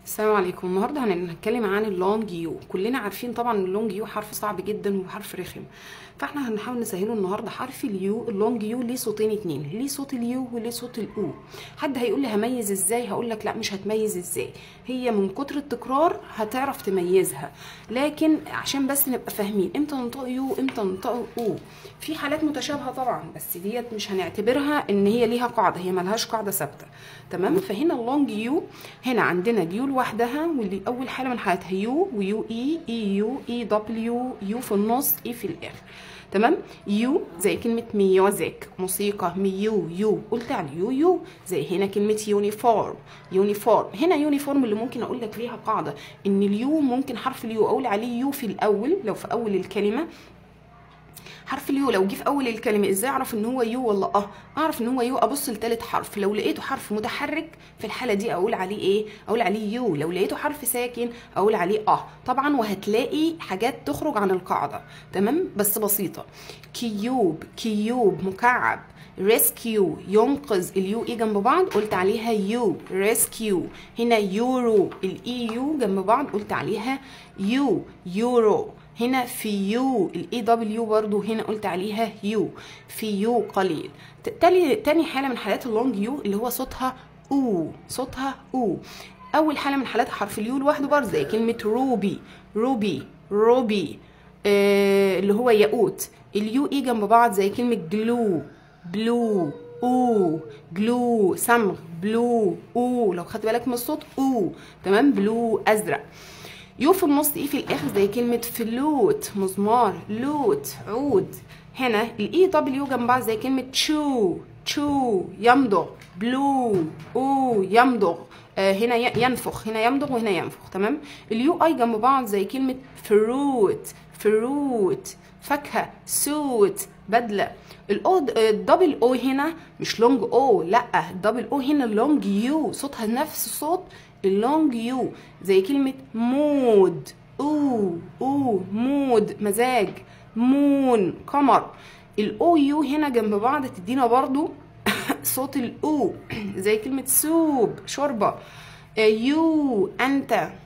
السلام عليكم النهارده هنتكلم عن اللونج يو كلنا عارفين طبعا ان اللونج يو حرف صعب جدا وحرف رخم فاحنا هنحاول نسهله النهارده حرف اليو اللونج يو ليه صوتين اتنين ليه صوت اليو وليه صوت الاو حد هيقول لي هميز ازاي هقول لك لا مش هتميز ازاي هي من كتر التكرار هتعرف تميزها لكن عشان بس نبقى فاهمين امتى ننطق يو امتى ننطق او في حالات متشابهه طبعا بس ديت مش هنعتبرها ان هي ليها قاعده هي ملهاش قاعده ثابته تمام فهنا اللونج يو هنا عندنا ديو لوحدها واللي اول حاله من حالاتها يو ويو اي اي يو اي دبليو يو في النص اي في الاخر تمام يو زي كلمة ميوزك موسيقى ميو يو قلت على يو يو زي هنا كلمة يونيفورم يونيفورم هنا يونيفورم اللي ممكن اقول لك ليها قاعدة ان اليو ممكن حرف اليو اقول عليه يو في الاول لو في اول الكلمة حرف اليو لو جه في اول الكلمه ازاي اعرف ان هو يو ولا اه اعرف ان هو يو ابص لتالت حرف لو لقيته حرف متحرك في الحاله دي اقول عليه ايه اقول عليه يو لو لقيته حرف ساكن اقول عليه اه طبعا وهتلاقي حاجات تخرج عن القاعده تمام بس بسيطه كيوب كيوب مكعب ريسكيو ينقذ اليو اي جنب بعض قلت عليها يو ريسكيو هنا يورو الاي يو جنب بعض قلت عليها يو يورو هنا في يو الاي دبليو برضو هنا قلت عليها يو في يو قليل تاني تاني حاله من حالات اللونج يو اللي هو صوتها او صوتها او اول حاله من حالات حرف اليو لوحده برضه زي كلمه روبي روبي روبي آه اللي هو ياقوت اليو اي جنب بعض زي كلمه جلو بلو او جلو صمغ بلو او لو خدت بالك من الصوت او تمام بلو ازرق يو في النص ايه في الاخر زي كلمه فلوت مزمار لوت عود هنا الاي دبليو جنب بعض زي كلمه تشو تشو يمضغ بلو او يمضغ آه هنا ينفخ هنا يمضغ وهنا ينفخ تمام اليو اي جنب بعض زي كلمه فروت فروت فاكهه سوت بدله الاو الدبل او هنا مش لونج او لا الدبل او هنا لونج يو صوتها نفس صوت اللونج يو زي كلمة مود او او مود مزاج مون قمر الاو يو هنا جنب بعض تدينا برضو صوت الاو زي كلمة سوب شوربة يو انت